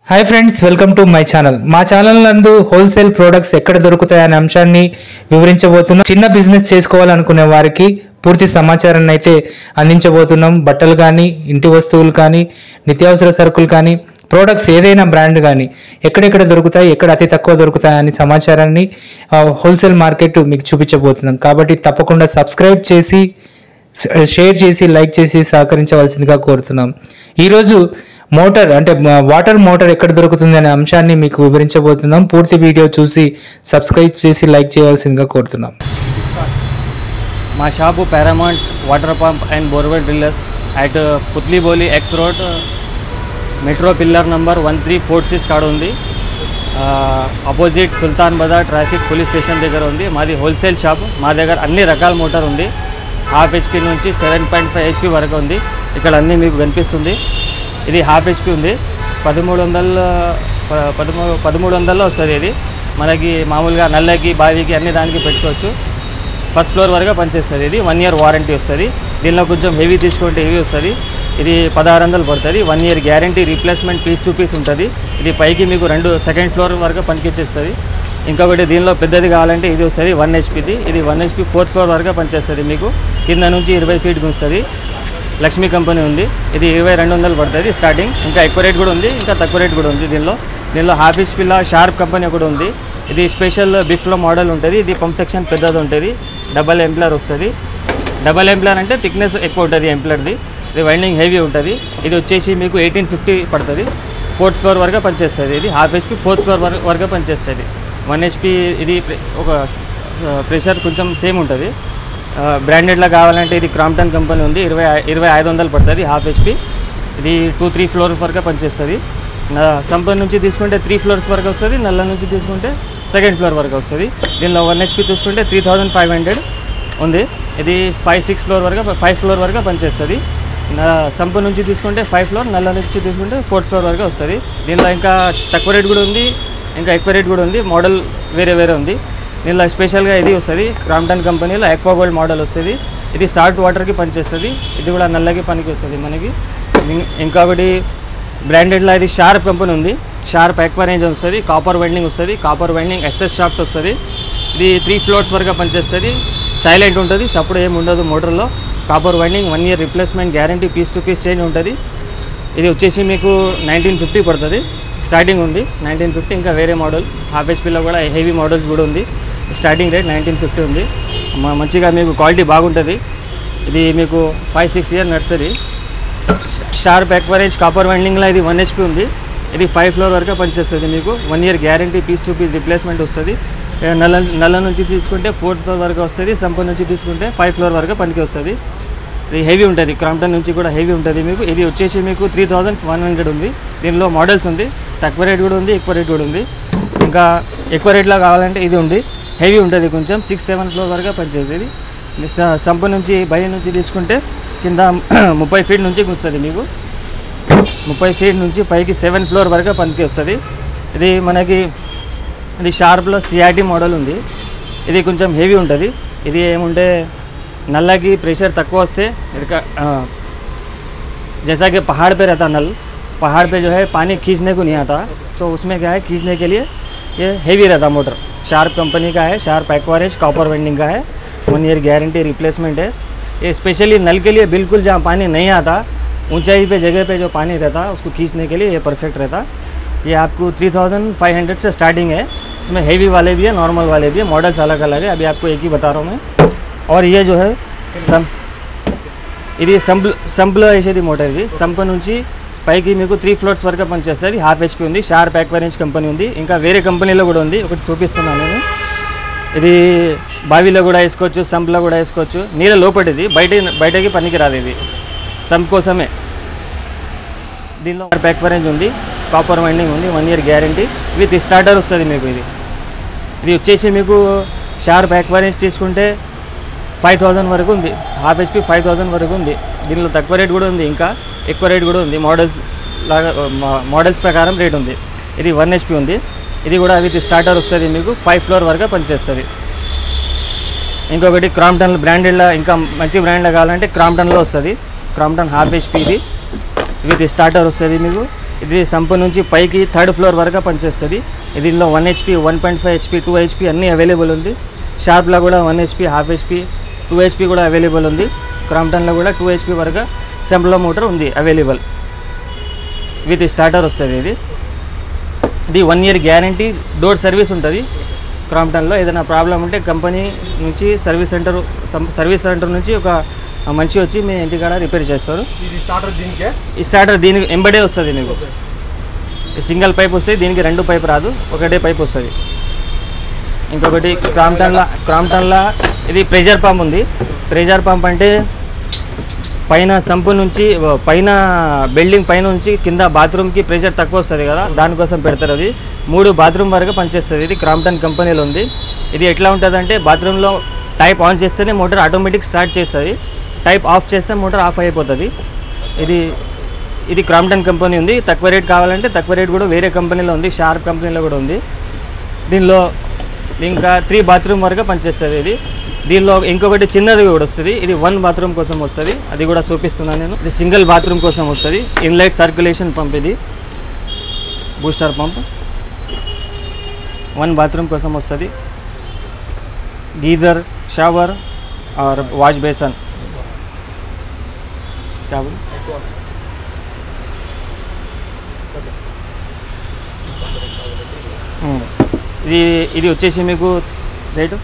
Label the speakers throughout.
Speaker 1: Hi friends welcome to my channel మా channel నందు wholesale products ఎక్కడ దొరుకుతాయనే అంశాన్ని వివరించబోతున్నాం చిన్న బిజినెస్ చేసుకోవాలనుకునే వారికి పూర్తి సమాచారాన్ని అయితే అందించబోతున్నాం బట్టలు కానీ ఇంటి వస్తువులు కానీ నిత్యావసర సరుకులు కానీ ప్రోడక్ట్స్ ఏదైనా బ్రాండ్ కానీ ఎక్కడెక్కడ దొరుకుతాయి ఎక్కడ అతి తక్కువ దొరుకుతాయి అనే సమాచారాన్ని ఆ, హోల్సేల్ మార్కెట్ మీకు చూపించబోతున్నాం కాబట్టి తప్పకుండా సబ్స్క్రైబ్ చేసి షేర్ చేసి లైక్ చేసి సహకరించవలసిందిగా కోరుతున్నాం ఈరోజు మోటార్ అంటే మ- వాటర్ మోటార్ ఎక్కడ దొరుకుతుంది అనే అంశాన్ని మీకు వివరించబోతున్నాం పూర్తి వీడియో చూసి సబ్స్క్రైబ్ చేసి లైక్ చేయవలసిందిగా కోరుతున్నాం
Speaker 2: మా shop Paramount water pump and borewell drillers at Putlibowli X road metro pillar number one three four six కాడ ఉంది opposite Sultan Bazar traffic police station దగ్గర ఉంది మాది హోల్సేల్ షాప్ మా దగ్గర అన్ని రకాల మోటార్ ఉంది హాఫ్ హెచ్పి నుంచి సెవెన్ పాయింట్ ఫైవ్ హెచ్పి వరకు ఉంది ఇక్కడ అన్నీ మీకు కనిపిస్తుంది ఇది హాఫ్ హెచ్పి ఉంది పదమూడు వందల ప- పదమూడు పదమూడు వందల్లో వస్తుంది ఇది మనకి మామూలుగా నల్లకి బావికి అన్ని దానికి పెట్టుకోవచ్చు ఫస్ట్ ఫ్లోర్ వరకు పనిచేస్తుంది ఇది వన్ ఇయర్ వారంటీ వస్తుంది దీనిలో కొంచెం హెవీ తీసుకుంటే హెవీ వస్తుంది ఇది పదహారు వందలు పడుతుంది one year guarantee replacement piece to piece ఉంటుంది ఇది పైకి మీకు రెండు సెకండ్ ఫ్లోర్ వరకు పనికిచ్చేస్తుంది ఇంకొకటి దీనిలో పెద్దది కావాలంటే ఇది వస్తుంది వన్ హెచ్పిది ఇది వన్ హెచ్పి ఫోర్త్ ఫ్లోర్ వరకు పనిచేస్తుంది మీకు కింద నుంచి ఇరవై ఫీట్ గుంస్తుంది లక్ష్మీ కంపెనీ ఉంది ఇది ఇరవై రెండు వందలు పడుతుంది స్టార్టింగ్ ఇంకా ఎక్కువ రేట్ కూడా ఉంది ఇంకా తక్కువ రేట్ కూడా ఉంది దీనిలో దీనిలో హాఫీస్ పిల్ల షార్ప్ కంపెనీ కూడా ఉంది ఇది స్పెషల్ బిఫ్లో మోడల్ ఉంటుంది ఇది పంప్ సెక్షన్ పెద్దది ఉంటుంది డబల్ ఎంప్లర్ వస్తుంది డబల్ ఎంప్లర్ అంటే థిక్నెస్ ఎక్కువ ఉంటుంది ఎంప్లర్ది ఇది వైండింగ్ హెవీ ఉంటుంది ఇది వచ్చేసి మీకు ఎయిటీన్ ఫిఫ్టీ పడుతుంది ఫోర్త్ ఫ్లోర్ వరకు పనిచేస్తుంది ఇది హాఫ్ హెచ్పి ఫోర్త్ ఫ్లోర్ వరకు వరకు పనిచేస్తుంది వన్ హెచ్పి ఇది ప్రె- ఒక ప్రెషర్ కొంచెం సేమ్ ఉంటుంది బ్రాండెడ్లో కావాలంటే ఇది క్రాంప్టన్ కంపెనీ ఉంది ఇరవై ఐ- ఇరవై ఐదు వందలు పడుతుంది హాఫ్ హెచ్పి ఇది టూ త్రీ ఫ్లోర్స్ వరకు పనిచేస్తుంది నా- సంపన్ నుంచి తీసుకుంటే త్రీ ఫ్లోర్స్ వరకు వస్తుంది నల్ల నుంచి తీసుకుంటే సెకండ్ ఫ్లోర్ వరకు వస్తుంది దీనిలో వన్ హెచ్పి చూసుకుంటే త్రీ థౌజండ్ ఫైవ్ హండ్రెడ్ ఉంది ఇది ఫైవ్ సిక్స్ ఫ్లోర్ వరకు ఫైవ్ ఫ్లోర్ వరకు పనిచేస్తుంది నా సంప నుంచి తీసుకుంటే ఫైవ్ ఫ్లోర్ నల్ల నుంచి తీసుకుంటే ఫోర్త్ ఫ్లోర్ వరకు వస్తుంది దీనిలో ఇంకా తక్కువ రేట్ కూడా ఉంది ఇంకా ఎక్కువ రేట్ కూడా ఉంది మోడల్ వేరే వేరే ఉంది దీనిలో స్పెషల్గా ఇది వస్తుంది క్రాంప్టన్ కంపెనీలో ఎక్వా గోల్డ్ మోడల్ వస్తుంది ఇది సాల్ట్ వాటర్కి పనిచేస్తుంది ఇది కూడా నల్లకి పనికి వస్తుంది మనకి ఇం- ఇంకొకటి బ్రాండెడ్లో ఇది షార్ప్ కంపెనీ ఉంది షార్ప్ ఎక్వా రేంజ్ వస్తుంది కాపర్ వైండింగ్ వస్తుంది కాపర్ వైండింగ్ ఎస్ఎస్ షాఫ్ట్ వస్తుంది ఇది త్రీ ఫ్లోర్స్ వరకు పనిచేస్తుంది సైలెంట్ ఉంటుంది సప్పుడు ఏమి ఉండదు మోటార్లో copper winding one year replacement guarantee piece to piece change ఉంటుంది ఇది వచ్చేసి మీకు నైన్టీన్ ఫిఫ్టీ పడుతుంది స్టార్టింగ్ ఉంది నైన్టీన్ ఫిఫ్టీ ఇంకా వేరే మోడల్ హాఫ్ హెచ్పీలో కూడా హెవీ మోడల్స్ కూడా ఉంది స్టార్టింగ్ రేట్ నైన్టీన్ ఫిఫ్టీ ఉంది మ- మంచిగా మీకు క్వాలిటీ బాగుంటుంది ఇది మీకు ఫైవ్ సిక్స్ ఇయర్ నర్సరీ షార్ప్ ఎక్వరేజ్ కాపర్ వైండింగ్లో ఇది వన్ హెచ్పి ఉంది ఇది ఫైవ్ ఫ్లోర్ వరకు పనిచేస్తుంది మీకు one year guarantee piece to piece replacement వస్తుంది ఏ నల్ల నల్ల నుంచి తీసుకుంటే ఫోర్త్ ఫ్లోర్ వరకు వస్తుంది సంప నుంచి తీసుకుంటే ఫైవ్ ఫ్లోర్ వరకు పనికి వస్తుంది ఇది హెవీ ఉంటుంది క్రాంప్టన్ నుంచి కూడా హెవీ ఉంటుంది మీకు ఇది వచ్చేసి మీకు త్రీ థౌజండ్ వన్ హండ్రెడ్ ఉంది దీనిలో మోడల్స్ ఉంది తక్కువ రేట్ కూడా ఉంది ఎక్కువ రేట్ కూడా ఉంది ఇంకా ఎక్కువ రేట్లో కావాలంటే ఇది ఉంది హెవీ ఉంటుంది కొంచెం సిక్స్ సెవెన్ ఫ్లోర్ వరకు పనిచేస్తుంది ఇది స- సంప నుంచి బయ నుంచి తీసుకుంటే కింద ముప్పై ఫీట్ నుంచి వస్తుంది మీకు ముప్పై ఫీట్ నుంచి పైకి సెవెన్ ఫ్లోర్ వరకు పనికి వస్తుంది ఇది మనకి ఇది షార్ప్లో సిఆర్టీ మోడల్ ఉంది ఇది కొంచెం హెవీ ఉంటుంది ఇది ఏముంటే నల్లకి ప్రెషర్ తక్కువ వస్తే ఇది క- ఆ, जैसा कि पहाड़ पे रहता नल पहाड़ पे जो है पानी खींचने को नहीं आता तो उसमें क्या है खींचने के लिए ये हेवी रहता मोटर शार्प कंपनी का है शार्प एक्वारेज कॉपर वेंडिंग का है वन ईयर गारंटी रिप्लेसमेंट है ये स्पेशली नल के लिए बिल्कुल जहाँ पानी नहीं आता ऊंचाई पे जगह पे जो पानी रहता उसको खींचने के लिए ये परफेक्ट रहता ये आपको थ्री थाउजेंड फाइव हंड्रेड से स्टार्टिंग है इसमें हेवी वाले भी है नॉर्मल वाले भी है मॉडल्स अलग अलग है अभी आपको एक ही बता रहा हूँ मैं और ये जो है सम ఇది సంప్ల సంప్లో వేసేది మోటార్ ఇది సంప నుంచి పైకి మీకు త్రీ ఫ్లోర్స్ వరకు పనిచేస్తుంది హాఫ్ హెచ్పి ఉంది షార్ప్ ఎక్వరెన్స్ కంపెనీ ఉంది ఇంకా వేరే కంపెనీలో కూడా ఉంది ఒకటి చూపిస్తున్నాను నేను ఇది బావిలో కూడా వేసుకోవచ్చు సంప్లో కూడా వేసుకోవచ్చు నీళ్ళ లోపటిది బయట బయటకి పనికి రాదు ఇది సంప్ కోసమే దీనిలో ఎక్వరెన్స్ ఉంది కాపర్ వైండింగ్ ఉంది one year guarantee with starter వస్తుంది మీకు ఇది ఇది వచ్చేసి మీకు షార్ప్ ఎక్వరెన్స్ తీసుకుంటే ఫైవ్ థౌజండ్ వరకు ఉంది హాఫ్ హెచ్పి ఫైవ్ థౌజండ్ వరకు ఉంది దీనిలో తక్కువ రేట్ కూడా ఉంది ఇంకా ఎక్కువ రేట్ కూడా ఉంది మోడల్స్ లాగా మా- మోడల్స్ ప్రకారం రేట్ ఉంది ఇది వన్ హెచ్పి ఉంది ఇది కూడా విత్ స్టార్టర్ వస్తుంది మీకు ఫైవ్ ఫ్లోర్ వరకు పనిచేస్తుంది ఇంకొకటి క్రాంప్టన్ బ్రాండెడ్లో ఇంకా మంచి బ్రాండ్లో కావాలంటే క్రాంప్టన్లో వస్తుంది క్రాంప్టన్ హాఫ్ హెచ్పి ఇది విత్ స్టార్టర్ వస్తుంది మీకు ఇది సంపు నుంచి పైకి థర్డ్ ఫ్లోర్ వరకు పనిచేస్తుంది దీనిలో one HP one point five HP two HP అన్నీ అవైలబుల్ ఉంది షార్ప్లో కూడా one HP half HP two HP కూడా అవైలబుల్ ఉంది క్రాంప్టన్లో కూడా టూ హెచ్పి వరకు సెంప్లో మోటార్ ఉంది అవైలబుల్ విత్ స్టార్టర్ వస్తుంది ఇది ఇది one year guarantee door service ఉంటుంది క్రాంప్టన్లో ఏదైనా ప్రాబ్లం ఉంటే కంపెనీ నుంచి సర్వీస్ సెంటర్ సర్వీస్ సెంటర్ నుంచి ఒక మనిషి వచ్చి మీ ఇంటికాడ రిపేర్ చేస్తారు
Speaker 3: ఇది స్టార్టర్ దీనికే
Speaker 2: ఈ స్టార్టర్ దీనికి ఎంబడే వస్తుంది మీకు ఈ సింగిల్ పైప్ వస్తుంది దీనికి రెండు పైప్ రాదు ఒకటే పైప్ వస్తుంది ఇంకొకటి క్రాంప్టన్లా క్రాంప్టన్లా ఇది ప్రెషర్ పంప్ ఉంది ప్రెషర్ పంప్ అంటే పైన సంపు నుంచి పైన బిల్డింగ్ పైన నుంచి కింద బాత్రూమ్కి ప్రెషర్ తక్కువ వస్తుంది కదా దానికోసం పెడతారు అది మూడు బాత్రూమ్ వరకు పనిచేస్తుంది ఇది క్రాంప్టన్ కంపెనీలో ఉంది ఇది ఎట్లా ఉంటుంది అంటే బాత్రూంలో టైప్ ఆన్ చేస్తేనే మోటార్ ఆటోమేటిక్ స్టార్ట్ చేస్తుంది టైప్ ఆఫ్ చేస్తే మోటార్ ఆఫ్ అయిపోతుంది ఇది ఇది క్రాంప్టన్ కంపెనీ ఉంది తక్కువ రేట్ కావాలంటే తక్కువ రేట్ కూడా వేరే కంపెనీలో ఉంది షార్ప్ కంపెనీలో కూడా ఉంది దీనిలో ఇంకా త్రీ బాత్రూమ్ వరకు పనిచేస్తుంది ఇది దీనిలో ఇంకొకటి చిన్నది కూడా వస్తుంది ఇది వన్ బాత్రూమ్ కోసం వస్తుంది అది కూడా చూపిస్తున్నాను నేను ఇది సింగిల్ బాత్రూమ్ కోసం వస్తుంది ఇన్లైట్ సర్క్యులేషన్ పంప్ ఇది బూస్టర్ పంప్ వన్ బాత్రూమ్ కోసం వస్తుంది geyser shower or wash basin क्या बोले? ఉమ్. ఇది ఇది వచ్చేసి మీకు rate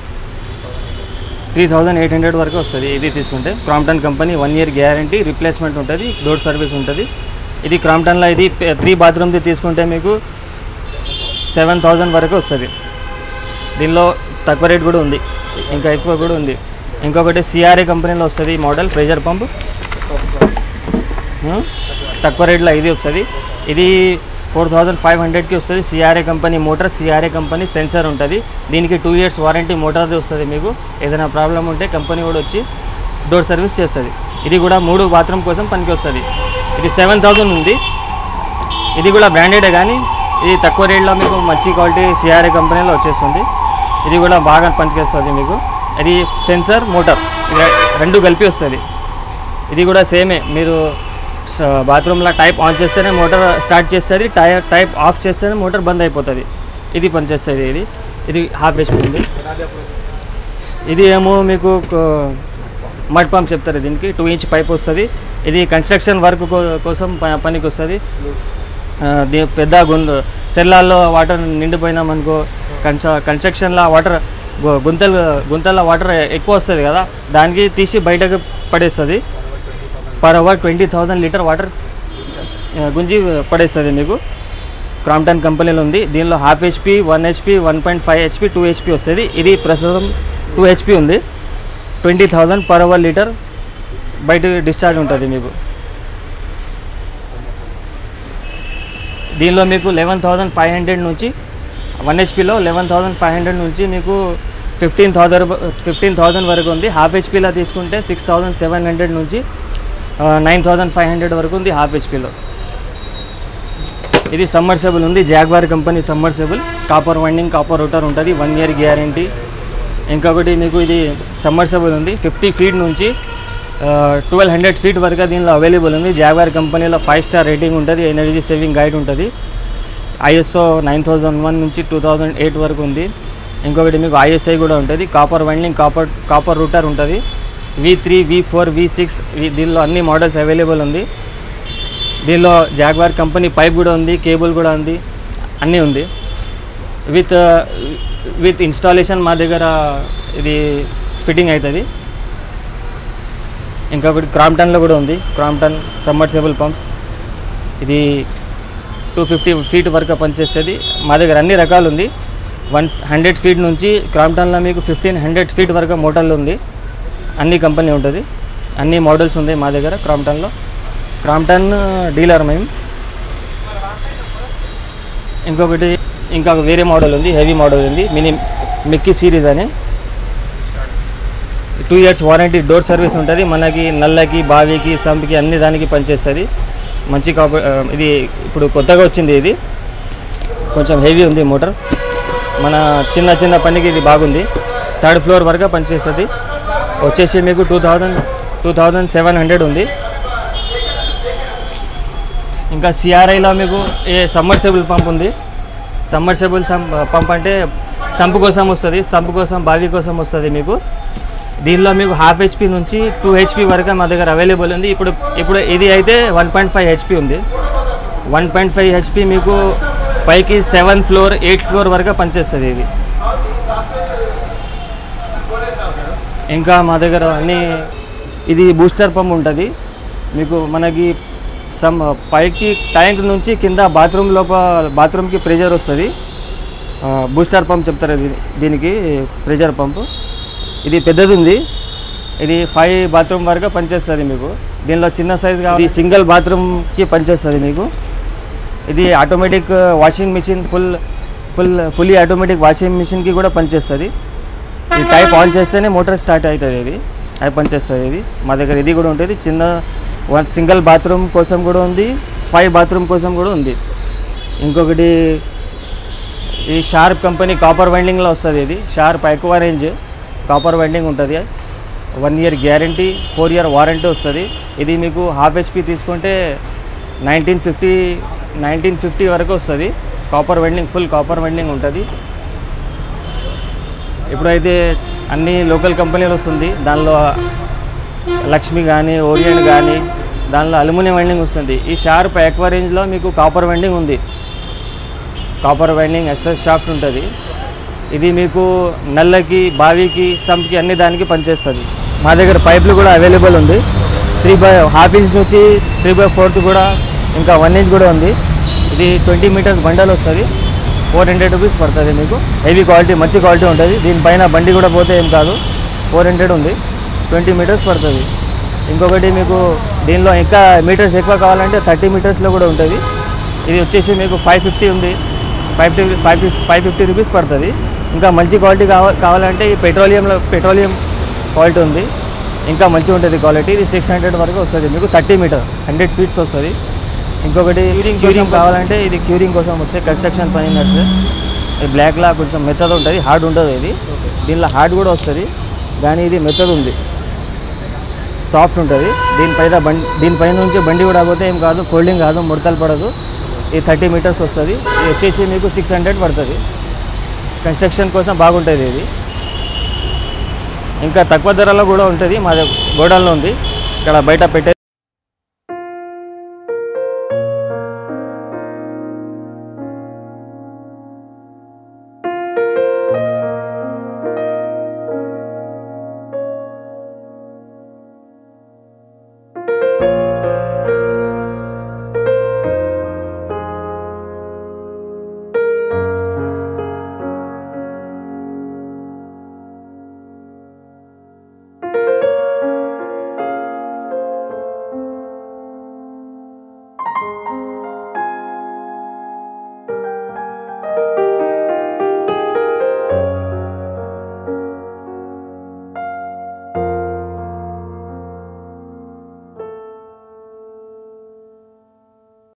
Speaker 2: three thousand eight hundred వరకు వస్తుంది ఇది తీసుకుంటే Crompton company one year guarantee replacement ఉంటుంది డోర్ సర్వీస్ ఉంటుంది ఇది క్రాంప్టన్లో ఇది త్రీ బాత్రూమ్ది తీసుకుంటే మీకు సెవెన్ థౌజండ్ వరకు వస్తుంది దీనిలో తక్కువ రేట్ కూడా ఉంది ఇంకా ఎక్కువ కూడా ఉంది ఇంకొకటి సిఆర్ఏ కంపెనీలో వస్తుంది ఈ మోడల్ ప్రెషర్ పంప్ ఉం? తక్కువ రేట్లో ఇది వస్తుంది ఇది ఫోర్ థౌజండ్ ఫైవ్ హండ్రెడ్కి వస్తుంది CRI company motor CRI company sensor ఉంటుంది దీనికి టూ ఇయర్స్ వారంటీ మోటార్ది వస్తుంది మీకు ఏదైనా ప్రాబ్లం ఉంటే కంపెనీ కూడా వచ్చి డోర్ సర్వీస్ చేస్తుంది ఇది కూడా మూడు బాత్రూమ్ కోసం పనికి వస్తుంది ఇది సెవెన్ థౌజండ్ ఉంది ఇది కూడా బ్రాండెడే కానీ ఇది తక్కువ రేట్లో మీకు మంచి క్వాలిటీ సిఆర్ఏ కంపెనీలో వచ్చేస్తుంది ఇది కూడా బాగా పనిచేస్తుంది మీకు ఇది సెన్సర్ మోటార్ ఇది రెండు కలిపి వస్తుంది ఇది కూడా సేమే మీరు స- బాత్రూంలో టైప్ ఆన్ చేస్తేనే మోటార్ స్టార్ట్ చేస్తుంది టై టైప్ ఆఫ్ చేస్తేనే మోటార్ బంద్ అయిపోతుంది ఇది పనిచేస్తుంది ఇది ఇది హాఫ్ హెచ్పి ఉంది ఇది ఏమో మీకు కో- మడ్ పంప్ చెప్తారు దీనికి టూ ఇంచ్ పైప్ వస్తుంది ఇది కన్స్ట్రక్షన్ వర్క్ కో- కోసం ప- పనికి వస్తుంది ఆ, ది- పెద్ద గుంత సెల్లాల్లో వాటర్ నిండిపోయినామనుకో కన్స కన్స్ట్రక్షన్లో వాటర్ గు- గుంతలు గుంతల్లో వాటర్ ఎక్కువ వస్తుంది కదా దానికి తీసి బయటకు పడేస్తుంది per hour twenty thousand liter water గుంజి పడేస్తుంది మీకు క్రాంప్టన్ కంపెనీలో ఉంది దీనిలో half HP one HP one point five HP two HP వస్తుంది ఇది ప్రస్తుతం టూ హెచ్పి ఉంది twenty thousand per hour liter బయట డిశ్చార్జ్ ఉంటుంది మీకు దీనిలో మీకు లెవెన్ థౌజండ్ ఫైవ్ హండ్రెడ్ నుంచి వన్ హెచ్పిలో లెవెన్ థౌజండ్ ఫైవ్ హండ్రెడ్ నుంచి మీకు ఫిఫ్టీన్ థౌజండ్ ఫిఫ్టీన్ థౌజండ్ వరకు ఉంది హాఫ్ హెచ్పిలో తీసుకుంటే సిక్స్ థౌజండ్ సెవెన్ హండ్రెడ్ నుంచి నైన్ థౌజండ్ ఫైవ్ హండ్రెడ్ వరకు ఉంది హాఫ్ హెచ్పిలో ఇది సమ్మర్సెబుల్ ఉంది Jaguar company submersible copper winding copper rotor ఉంటుంది వన్ ఇయర్ గ్యారంటీ ఇంకొకటి మీకు ఇది సమ్మర్సెబుల్ ఉంది ఫిఫ్టీ ఫీట్ నుంచి ట్వెల్వ్ హండ్రెడ్ ఫీట్ వరకు దీనిలో అవైలబుల్ ఉంది జాగ్వార్ కంపెనీలో ఫైవ్ స్టార్ రేటింగ్ ఉంటుంది ఎనర్జీ సేవింగ్ గైడ్ ఉంటుంది ఐఎస్ఓ నైన్ థౌజండ్ వన్ నుంచి టూ థౌజండ్ ఎయిట్ వరకు ఉంది ఇంకొకటి మీకు ఐఎస్ఐ కూడా ఉంటుంది copper winding copper copper rotor ఉంటుంది V three V four V six దీనిలో అన్ని మోడల్స్ అవైలబుల్ ఉంది దీనిలో జాగ్వార్ కంపెనీ పైప్ కూడా ఉంది కేబుల్ కూడా ఉంది అన్నీ ఉంది విత్ విత్ ఇన్స్టాలేషన్ మా దగ్గర ఇది ఫిట్టింగ్ అవుతుంది ఇంకొకటి క్రాంప్టన్లో కూడా ఉంది క్రాంప్టన్ సమ్మర్సేబుల్ పంప్స్ ఇది టూ ఫిఫ్టీ ఫీట్ వరకు పనిచేస్తుంది మా దగ్గర అన్ని రకాలు ఉంది వన్ హండ్రెడ్ ఫీట్ నుంచి క్రాంప్టన్లో మీకు ఫిఫ్టీన్ హండ్రెడ్ ఫీట్ వరకు మోటార్లు ఉంది అన్ని కంపెనీ ఉంటుంది అన్ని మోడల్స్ ఉంది మా దగ్గర క్రాంప్టన్లో క్రాంప్టన్ డీలర్ మేము ఇంకొకటి ఇంకొక వేరే మోడల్ ఉంది హెవీ మోడల్ ఉంది మినీ మిక్కీ సిరీస్ అని two years warranty door service ఉంటుంది మనకి నల్లకి బావికి సంప్కి అన్ని దానికి పనిచేస్తుంది మంచి కాప ఆ, ఇది ఇప్పుడు కొత్తగా వచ్చింది ఇది కొంచెం హెవీ ఉంది మోటార్ మన చిన్న చిన్న పనికి ఇది బాగుంది థర్డ్ ఫ్లోర్ వరకు పనిచేస్తుంది వచ్చేసి మీకు two thousand two thousand seven hundred ఉంది ఇంకా సిఆర్ఐలో మీకు ఏ సమ్మర్సబుల్ పంప్ ఉంది సమ్మర్సబుల్ పంప్ అంటే సంపు కోసం వస్తుంది సంపు కోసం బావి కోసం వస్తుంది మీకు దీనిలో మీకు హాఫ్ హెచ్పి నుంచి టూ హెచ్పి వరకు మా దగ్గర అవైలబుల్ ఉంది ఇప్పుడు ఇప్పుడు ఇది అయితే వన్ పాయింట్ ఫైవ్ హెచ్పి ఉంది వన్ పాయింట్ ఫైవ్ హెచ్పి మీకు పైకి సెవెన్ ఫ్లోర్ ఎయిట్ ఫ్లోర్ వరకు పనిచేస్తుంది ఇది ఇంకా మా దగ్గర అన్ని ఇది బూస్టర్ పంప్ ఉంటుంది మీకు మనకి సమ్ పైకి ట్యాంక్ నుంచి కింద బాత్రూమ్ లోపల బాత్రూమ్కి ప్రెషర్ వస్తుంది బూస్టర్ పంప్ చెప్తారు ఇది దీనికి ప్రెషర్ పంప్ ఇది పెద్దది ఉంది ఇది ఫైవ్ బాత్రూమ్ వరకు పనిచేస్తుంది మీకు దీనిలో చిన్న సైజ్ కావాలి సింగిల్ బాత్రూమ్కి పనిచేస్తుంది మీకు ఇది automatic washing machine full full fully automatic washing మిషన్కి కూడా పనిచేస్తుంది ఈ టైప్ ఆన్ చేస్తేనే మోటార్ స్టార్ట్ అవుతుంది ఇది అది పనిచేస్తుంది ఇది మా దగ్గర ఇది కూడా ఉంటుంది చిన్న వన్ సింగిల్ బాత్రూమ్ కోసం కూడా ఉంది ఫైవ్ బాత్రూమ్ కోసం కూడా ఉంది ఇంకొకటి ఈ షార్ప్ కంపెనీ కాపర్ వైండింగ్లో వస్తుంది ఇది షార్ప్ ఎక్కువ రేంజ్ కాపర్ వైండింగ్ ఉంటుంది one year guarantee four year warranty వస్తుంది ఇది మీకు హాఫ్ హెచ్పి తీసుకుంటే నైన్టీన్ ఫిఫ్టీ నైన్టీన్ ఫిఫ్టీ వరకు వస్తుంది copper winding full copper winding ఉంటుంది ఇప్పుడైతే అన్ని లోకల్ కంపెనీలు వస్తుంది దానిలో లక్ష్మి కానీ ఓరియంట్ కానీ దానిలో అల్యూమినియం వెండింగ్ వస్తుంది ఈ షార్ప్ ఎక్వా రేంజ్లో మీకు కాపర్ వెండింగ్ ఉంది కాపర్ వైండింగ్ ఎస్ఎస్ షాఫ్ట్ ఉంటుంది ఇది మీకు నల్లకి బావికి సంప్కి అన్ని దానికి పనిచేస్తుంది మా దగ్గర పైపులు కూడా అవైలబుల్ ఉంది త్రీ బై హాఫ్ ఇంచ్ నుంచి త్రీ బై ఫోర్త్ కూడా ఇంకా వన్ ఇంచ్ కూడా ఉంది ఇది ట్వంటీ మీటర్స్ బండల్ వస్తుంది ఫోర్ హండ్రెడ్ రూపీస్ పడుతుంది మీకు హెవీ క్వాలిటీ మంచి క్వాలిటీ ఉంటుంది దీనిపైన బండి కూడా పోతే ఏం కాదు ఫోర్ హండ్రెడ్ ఉంది ట్వంటీ మీటర్స్ పడుతుంది ఇంకొకటి మీకు దీనిలో ఇంకా మీటర్స్ ఎక్కువ కావాలంటే థర్టీ మీటర్స్లో కూడా ఉంటుంది ఇది వచ్చేసి మీకు ఫైవ్ ఫిఫ్టీ ఉంది ఫైవ్ ఫిఫ్టీ ఫైవ్ ఫిఫ్ ఫైవ్ ఫిఫ్టీ రూపీస్ పడుతుంది ఇంకా మంచి క్వాలిటీ కావ కావాలంటే ఈ పెట్రోలియంలో పెట్రోలియం క్వాలిటీ ఉంది ఇంకా మంచిగా ఉంటుంది క్వాలిటీ ఇది సిక్స్ హండ్రెడ్ వరకు వస్తుంది మీకు థర్టీ మీటర్ హండ్రెడ్ ఫీట్స్ వస్తుంది ఇంకొకటి క్యూరింగ్ క్యూరింగ్ కావాలంటే ఇది క్యూరింగ్ కోసం వస్తే కన్స్ట్రక్షన్ పని నడిస్తే ఈ బ్లాక్లా కొంచెం మెత్తది ఉంటుంది హార్డ్ ఉంటుంది ఇది దీనిలో హార్డ్ కూడా వస్తుంది కానీ ఇది మెత్తది ఉంది సాఫ్ట్ ఉంటుంది దీనిపైన బండి దీనిపైన నుంచి బండి కూడా పోతే ఏం కాదు ఫోల్డింగ్ కాదు ముడతలు పడదు ఇది థర్టీ మీటర్స్ వస్తుంది ఇది వచ్చేసి మీకు సిక్స్ హండ్రెడ్ పడుతుంది కన్స్ట్రక్షన్ కోసం బాగుంటుంది ఇది ఇంకా తక్కువ ధరలో కూడా ఉంటుంది మా గోడౌన్లో ఉంది ఇక్కడ బయట పెట్టే